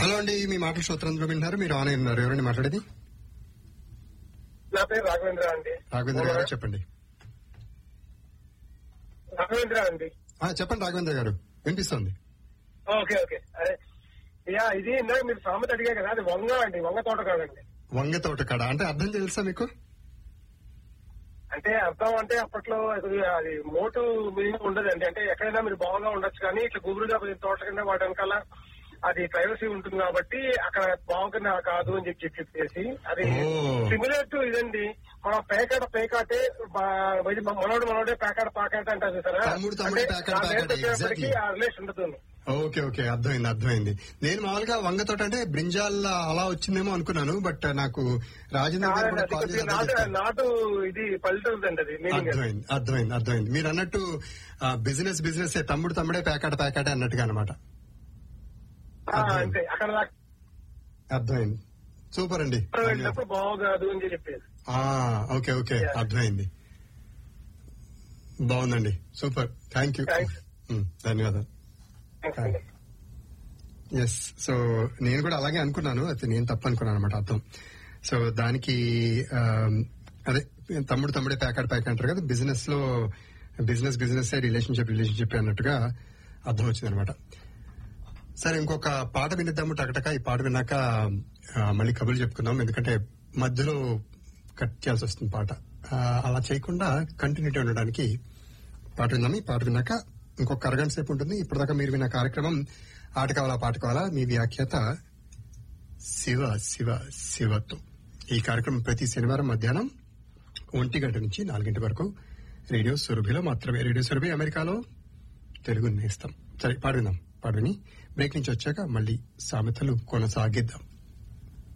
Hello అండి మీ మాటలు శ్రోత్రంలో వింటున్నారు మీరు ఆన్ అయి ఉన్నారు ఎవరండి మాట్లాడేది నా పేరు రాఘవేంద్ర అండి రాఘవేంద్ర గారు చెప్పండి రాఘవేంద్ర అండి ఆ, చెప్పండి రాఘవేంద్ర గారు వినిపిస్తోంది ఓకే ఓకే అదే యా ఇది ఇందాక మీరు సామెత అడిగా కదా అది వంగ అండి వంగ తోట కాదండి వంగ తోట కాడ అంటే అర్థం తెలుసా మీకు అంటే అర్థం అంటే అప్పట్లో అది అది మోటు మీనింగ్ ఉండదండి అంటే ఎక్కడైనా మీరు బాగా ఉండొచ్చు కానీ ఇట్లా గుబురుగా కొంచెం తోట కింద వాటి వెనకాల అది ప్రైవసీ ఉంటుంది కాబట్టి అక్కడ బాగుంది కాదు అని చెప్పి చెప్పేసి అది ఓ. సిమిలర్ టు ఇదండి మన పేకాట పేకాటే బా- ఇది మనోడు మనోడే పేకాట పాకాట అంటారు చూసారా తమ్ముడు తమ్ముడే అంటే పేకాట ఆ పేకాట, రేట్ వచ్చేప్పటికి exactly. ఆ రిలేషన్ ఉంటుంది ఓకే ఓకే అర్థమైంది అర్థమైంది నేను మామూలుగా వంగ తోట అంటే బ్రింజాల్ అలా వచ్చిందేమో అనుకున్నాను బట్ నాకు రాజేంద్ర గారు కాదండి, కూడా అది కాల్ కొద్దిగా చేసి అదే నాటు చెప్పారు. నాటు ఇది పల్లెటూరుదండి అది మీనింగ్ అది. అర్థమైంది అర్థమైంది అర్థమైంది మీరు అన్నట్టు బిజినెస్ బిజినెస్ తమ్ముడు తమ్ముడే పేకాట పేకాట అన్నట్టుగా అనమాట ఆ, అంతే అక్కడ దాకా అర్థమైంది సూపర్ అండి వెళ్ళినప్పుడు బాగోదు అని చెప్పేది ఆ, ఓకే ఓకే Yeah. అర్థమైంది బాగుందండి సూపర్ థ్యాంక్ యూ Thanks. ధన్యవాదాలు Thanks అండి. ఎస్ సో నేను కూడా అలాగే అనుకున్నాను అయితే నేను తప్పు అనుకున్నాను అనమాట అర్థం సో దానికి ఆ, అదే తమ్ముడు తమ్ముడే ప్యాకెట్ ప్యాకెట్ అంటారు కదా బిజినెస్ లో బిజినెస్ బిజినెస్ రిలేషన్షిప్ రిలేషన్షిప్ అన్నట్టుగా అర్థం వచ్చింది అనమాట సరే ఇంకొక పాట వినిద్దాము టకటక ఈ పాట విన్నాక ఆ, మళ్ళీ కబుర్లు చెప్పుకుందాం ఎందుకంటే మధ్యలో కట్ చేయాల్సి వస్తుంది పాట ఆ, అలా చేయకుండా కంటిన్యూటీ ఉండడానికి పాట విందాం ఈ పాట విన్నాక ఇంకొక అరగంట సేపు ఉంటుంది ఇప్పటిదాకా మీరు విన్న కార్యక్రమం ఆట కావాలా పాట కావాలా మీ వ్యాఖ్యాత శివ శివ శివతో ఈ కార్యక్రమం ప్రతి శనివారం మధ్యాహ్నం ఒంటి గంట నుంచి నాలుగింటి వరకు రేడియో సురభిలో మాత్రమే రేడియో సురభి అమెరికాలో తెలుగు నేస్తాం సరే పాడు విందాం పాడు విని బ్రేక్ నుంచి వచ్చాక మళ్ళీ సామెతలు కొనసాగిద్దాం